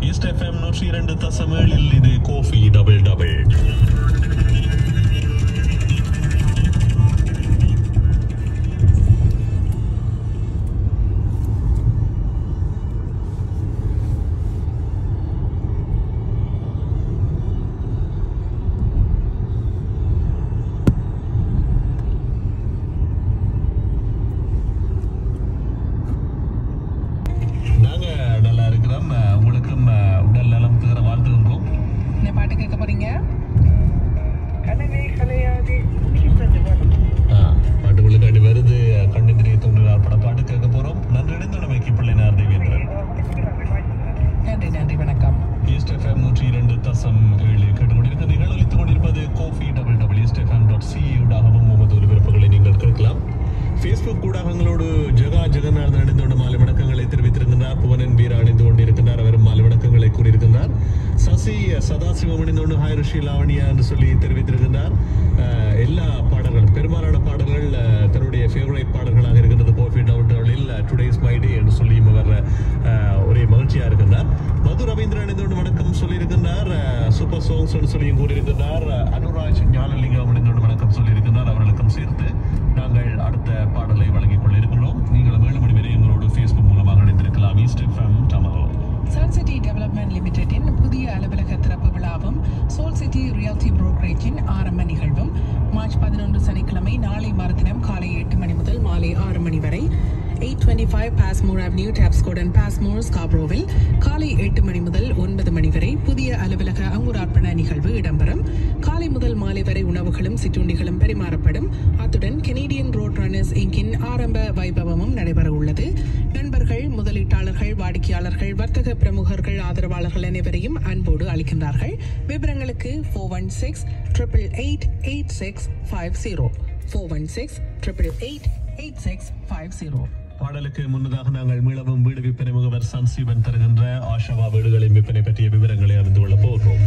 east FM நூற்றி இரண்டு தசம் ஏழில் இது கோஃபி டபுள் டபுள் நாங்க நல்லா இருக்கிறோம் உங்களுக்கும் உடல் நலம் தீர வாழ்த்துகின்றோம் என்ன பாட்டு கேட்க போறீங்க கனவே கலையாது உன்னித்தது வரும் ஆ, பாட்டு உங்களுக்காண்டி வருது கண்ணிந்திரிய தோன்றினார் பட பாட்டு கேட்க போறோம் நன்றி இணைந்தோடமைக்கு பிள்ளைனார் தேவேந்திரன் நன்றி நன்றி வணக்கம் ஈஸ்ட் எஃப்எம் நூற்றி இரண்டு தசம் ஏழு கேட்டுக்கொண்டிருக்க நிகழ்வளித்துக் கொண்டிருப்பது coffee double double East FM dot C ஊடாகவும் உமது ஒலிபரப்புகளை நீங்கள் கேட்கலாம் ஃபேஸ்புக் ஊடகங்களோடு ஜெகா ஜெகநாதன் அணிந்தோடு மாலை வணக்கங்களை தெரிவித்திருக்கின்றார் புவனன் வீரா அணிந்து கொண்டிருக்கின்றார் அவரும் மாலை வணக்கங்களை கூறியிருக்கின்றார் சசி சதாசிவம் அணிந்தோண்டு ஹாய் ரிஷி லாவணியா என்று சொல்லி தெரிவித்திருக்கின்றார் அஹ், எல்லா பாடல்களும் பெரும்பாலான பாடல்கள் அஹ், தன்னுடைய ஃபேவரட் பாடல்களாக இருக்கின்றது கோஃபி டவுட்டர்களில் டுடேஸ் மை டே என்று சொல்லி அவர் அஹ், ஒரே மகிழ்ச்சியாக இருக்கின்றார் மது ரவீந்திரன் அணிந்தோடு வணக்கம் சொல்லியிருக்கின்றார் அஹ், சூப்பர் சாங்ஸ் என்று சொல்லியும் கூறியிருக்கின்றார் அஹ், அனுராஜ் ஞானலிங்கம் அணிந்தோடு வணக்கம் சொல்லியிருக்கின்றார் அவர்களுக்கும் சேர்த்து நாங்கள் அடுத்த பாடலை வழங்கிக் கொள்ள இருக்கின்றோம் நீங்களும் ஏழு மணி வரை எங்களோடு ஃபேஸ்புக் மூலமாக இணைந்திருக்கலாம் East FM tomorrow Suncity development லிமிடெடின் புதிய அலுவலக திறப்பு விழாவும் சோல் சிட்டி ரியாலிட்டி புரோக்கரேஜின் ஆரம்ப நிகழ்வும் மார்ச் பதினொன்று சனிக்கிழமை நாளை மறுதினம் காலை எட்டு மணி முதல் மாலை ஆறு மணி வரை eight twenty five Passmore avenue Tapscott and Passmore ஸ்காப்ரோவில் காலை எட்டு மணி முதல் ஒன்பது மணி வரை புதிய அலுவலக அங்குரார்ப்பண நிகழ்வு இடம்பெறும் காலை முதல் மாலை வரை உணவுகளும் சிற்றுண்டிகளும் பரிமாறப்படும் அத்துடன் கெனடியன் ரோட் ரன்னர்ஸ் இங்கின் ஆரம்ப வைபவமும் நடைபெற உள்ளது நண்பர்கள் முதலீட்டாளர்கள் வாடிக்கையாளர்கள் வர்த்தக பிரமுகர்கள் ஆதரவாளர்கள் அனைவரையும் அன்போடு அளிக்கின்றார்கள் விவரங்களுக்கு four one six triple eight eight six five zero four one six triple eight eight six five zero பாடலுக்கு முன்னதாக நாங்கள் மீளவும் வீடு விற்பனை முகவர் சன்சீவன் தருகின்ற ஆஷாவா வீடுகளின் விற்பனை பற்றிய விவரங்களை அறிந்து கொள்ளப் போகிறோம்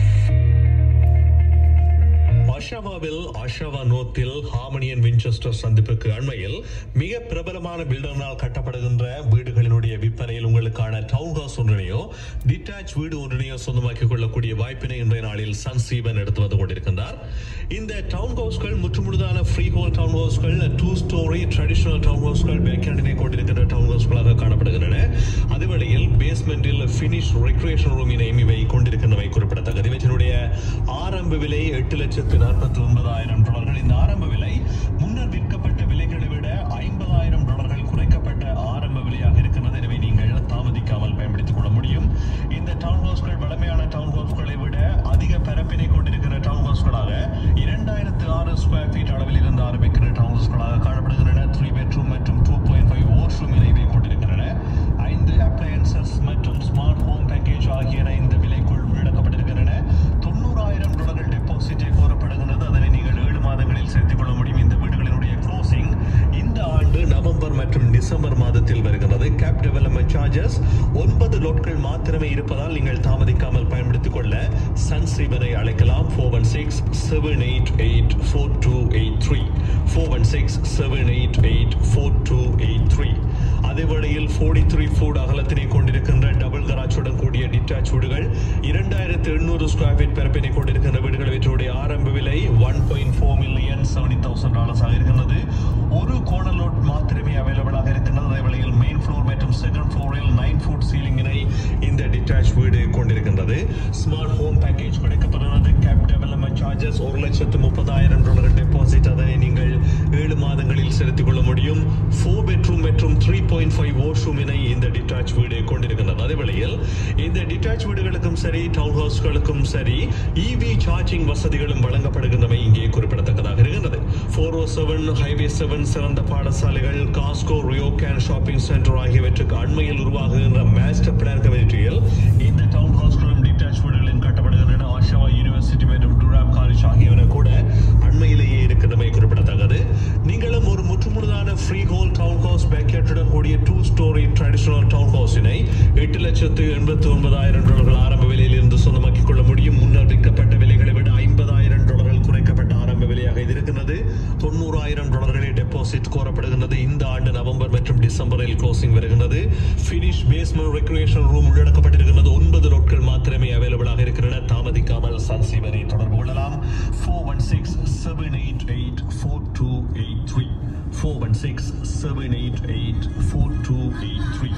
ஆஷாவாவில் ஆஷாவா நோத்தில் ஹார்மனியன் வின்செஸ்டர் சந்திப்புக்கு அண்மையில் மிக பிரபலமான பில்டர்னால் கட்டப்படுகின்ற வீடுகளினுடைய விற்பனையில் உங்களுக்கான டவுன் ஹவுஸ் ஒன்றினையோ டிட்டாச் வீடு ஒன்றினையோ சொந்தமாக்கிக் கொள்ளக்கூடிய வாய்ப்பினை இன்றைய நாளில் சன்சீவன் எடுத்து வந்து கொண்டிருக்கின்றார் இந்த டவுன் ஹவுஸ்கள் முற்றுமுழுதான ஃப்ரீ ஹோல் டவுன் ஹவுஸ்கள் டூ ஸ்டோரி ட்ரெடிஷனல் டவுன் ஹவுஸ்கள் பேக்கண்டினை கொண்டிருக்கின்ற டவுன் ஹவுஸ்களாக காணப்படுகின்றன அதேவேளையில் பேஸ்மெண்டில் ஃபினிஷ் ரெக்ரியேஷன் ரூமினையும் இவை கொண்டிருக்கின்றவை குறிப்பிடத்தக்கது இவற்றினுடைய ஆரம்ப விலை எட்டு லட்சத்து நாற்பத்தி ஒன்பதாயிரம் டாலர்கள் இந்த ஆரம்ப விலை முன்னர் விற்கப்பட்ட விலைகளை விட ஐம்பதாயிரம் டாலர்கள் குறைக்கப்பட்ட ஆரம்ப விலையாக இருக்கிறது எனவே நீங்கள் தாமதிக்காமல் பயன்படுத்திக் கொள்ள முடியும் இந்த டவுன் ஹவுஸ்கள் வளமையான டவுன் ஹவுஸ்களை விட அதிக பரப்பினை கொண்டிருக்கிற டவுன் ஹவுஸ்களாக இரண்டாயிரத்து ஆறு ஸ்கொயர் ஃபீட் அளவில் இருந்து ஆரம்பிக்கிற டவுன் ஹவுஸ்களாக காணப்படுகின்றன த்ரீ பெட்ரூம் மற்றும் டூ பாயிண்ட் ஃபைவ் வாஷ்ரூம் இணைவை கொண்டிருக்கின்றன ஐந்து அப்ளையன்சஸ் மற்றும் ஸ்மார்ட் ஹோம் பேக்கேஜ் ஆகியன இந்த விலைக்குள் உள்ளடக்கப்பட்டிருக்கின்றன தொண்ணூறாயிரம் டாலர்கள் டெபாசிட்டை கோரப்படுகிறது அதனை நீங்கள் ஏழு மாதங்களில் செலுத்திக் கொள்ள முடியும் இந்த வீடுகளினுடைய க்ளோசிங் இந்த ஆண்டு நவம்பர் மற்றும் டிசம்பர் மாதத்தில் வருகிறது கேப் டெவலப்மெண்ட் சார்ஜஸ் ஒன்பது லோட்கள் மாத்திரமே இருப்பதால் நீங்கள் தாமதிக்காமல் பயன்படுத்திக் கொள்ள சன்சீவனை அழைக்கலாம் four one six seven eight eight four two eight three four one six seven eight eight four two eight three அதே வேளையில் ஃபோர்டி த்ரீ ஃபுட் அகலத்தினை கொண்டிருக்கின்ற டபுள் கராச்சுடன் கூடிய டிட்டாச் வீடுகள் இரண்டாயிரத்து எண்ணூறு ஸ்கொயர் ஃபீட் பரப்பினை கொண்டிருக்கின்ற வீடுகள் இவற்றுடைய ஆரம்ப விலை one point four million seventy thousand டாலர்ஸாக இருக்கிறது ஒரு கோணல் லோட் மாத்திரமே அவைலபிளாக இருக்கின்றது அதே வேளையில் மெயின் ஃப்ளோர் மற்றும் செகண்ட் ஃப்ளோரில் நைன் ஃபுட் சீலிங்கினை இந்த டிட்டாச் வீடு கொண்டிருக்கின்றது ஸ்மார்ட் ஹோம் பேக்கேஜ் கிடைக்கப்படுகிறது கேப் டெவலப்மெண்ட் சார்ஜஸ் ஒரு லட்சத்து முப்பதாயிரம் டாலர் டெபாசிட் அதனை நீங்கள் ஏழு மாதங்களில் செலுத்திக் கொள்ள முடியும் ஃபோர் பெட்ரூம் மற்றும் த்ரீ பாயிண்ட் ஃபைவ் வாஷ்ரூமினை இந்த டிட்டாச் வீடு கொண்டிருக்கின்றது அதே வேளையில் இந்த டிட்டாச் வீடுகளுக்கும் சரி டவுன் ஹவுஸ்களுக்கும் சரி இவி சார்ஜிங் வசதிகளும் வழங்கப்படுகின்றமை இங்கே குறிப்பிடத்தக்கதாக இருக்கின்றது four O seven highway seven சிறந்த பாடசாலைகள் காஸ்கோ ரியோகேன் ஷாப்பிங் சென்டர் ஆகியவற்றுக்கு அண்மையில் உருவாகுகின்ற மாஸ்டர் பிளான் கமிட்டியில் இந்த டவுன் ஹவுஸ்களும் டிட்டாச் வீடுகளின் கட்டப்படுகின்றன ஆஷாவா யூனிவர்சிட்டி மற்றும் டூராம் காலேஜ் ஆகியவன கூட அண்மையிலேயே இருக்கிறமை குறிப்பிடத்தக்கது நீங்களும் ஒரு முற்றுமுழுதான ஃப்ரீ ஹோல் டவுன் ஹவுஸ் பேக்கேட்டுடன் கூடிய டூ ஸ்டோரி ட்ரெடிஷனல் டவுன் ஹவுஸினை எட்டு லட்சத்து எண்பத்தி ஒன்பதாயிரம் டாலர்கள் ஆரம்ப விலையில் இருந்து சொந்தமாக்கிக் கொள்ள முடியும் முன்னர் விற்கப்பட்ட விலைகளை விட ஐம்பதாயிரம் டாலர்கள் குறைக்கப்பட்ட ஆரம்ப விலையாக இது இருக்கின்றது தொண்ணூறாயிரம் டாலர்களை டெபாசிட் கோரப்படுகின்றது இந்த ஆண்டு நவம்பர் மற்றும் டிசம்பரில் க்ளோசிங் வருகின்றது ஃபினிஷ் பேஸ்மெண்ட் ரெக்ரியேஷன் ரூம் உள்ளடக்கப்பட்டிருக்கின்றது ஒன்பது ரோட்கள் மாத்திரமே அவைலபிளாக இருக்கின்றன தாமதிக்காமல் சன்சிவரை தொடர்பு கொள்ளலாம் four one six seven eight eight four two eight three four one six seven eight eight four two eight three